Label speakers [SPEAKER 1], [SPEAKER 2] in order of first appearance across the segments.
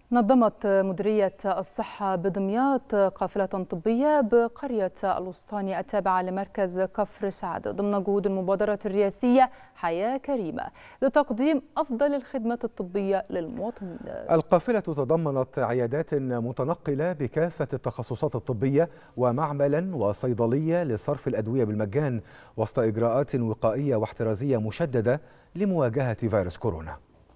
[SPEAKER 1] نظمت مديرية الصحة بدمياط قافلة طبية بقرية الوسطاني التابعة لمركز كفر سعد ضمن جهود المبادرة الرئاسية حياة كريمة لتقديم أفضل الخدمات الطبية للمواطنين
[SPEAKER 2] القافلة تضمنت عيادات متنقلة بكافة التخصصات الطبية ومعملا وصيدلية لصرف الأدوية بالمجان وسط إجراءات وقائية واحترازية مشددة لمواجهة فيروس كورونا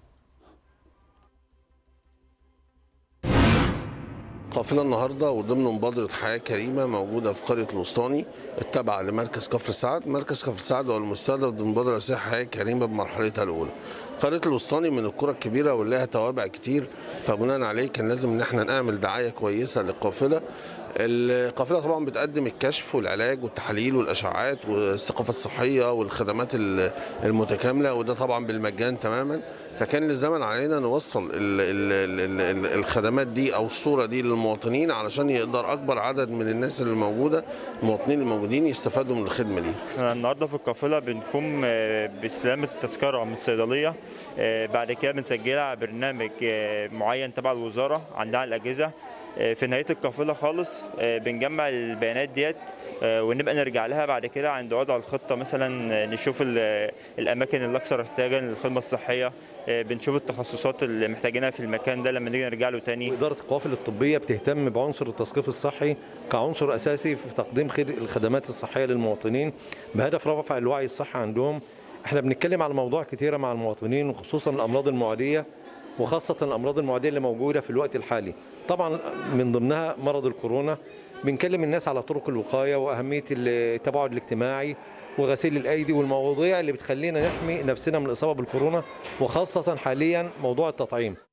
[SPEAKER 3] قافله النهارده وضمن مبادره حياه كريمه موجوده في قريه الوسطاني التابعه لمركز كفر سعد، مركز كفر سعد هو المستهدف ضمن مبادره رئاسيه حياه كريمه بمرحلتها الاولى. قريه الوسطاني من القرى الكبيره ولها توابع كتير فبناء عليه كان لازم ان احنا نعمل دعايه كويسه للقافله. القافله طبعا بتقدم الكشف والعلاج والتحاليل والاشعاعات والثقافه الصحيه والخدمات المتكامله وده طبعا بالمجان تماما فكان للزمن علينا نوصل ال ال ال الخدمات دي او الصوره دي للمواطنين علشان يقدر اكبر عدد من الناس اللي موجوده المواطنين الموجودين يستفادوا من الخدمه دي.
[SPEAKER 4] احنا النهارده في القافله بنقوم باستلام التذكره من الصيدليه بعد كده بنسجلها برنامج معين تبع الوزاره عندها الاجهزه في نهايه القافله خالص بنجمع البيانات ديت ونبقى نرجع لها بعد كده عند وضع الخطه مثلا نشوف الاماكن الاكثر احتياجا للخدمه الصحيه بنشوف التخصصات اللي محتاجينها في المكان ده لما نيجي نرجع له تاني
[SPEAKER 5] اداره القوافل الطبيه بتهتم بعنصر التثقيف الصحي كعنصر اساسي في تقديم الخدمات الصحيه للمواطنين بهدف رفع الوعي الصحي عندهم احنا بنتكلم على موضوع كتيره مع المواطنين وخصوصا الامراض المعديه وخاصة الأمراض المعدية اللي موجودة في الوقت الحالي طبعا من ضمنها مرض الكورونا بنكلم الناس على طرق الوقاية وأهمية التباعد الاجتماعي وغسيل الأيدي والمواضيع اللي بتخلينا نحمي نفسنا من الإصابة بالكورونا وخاصة حاليا موضوع التطعيم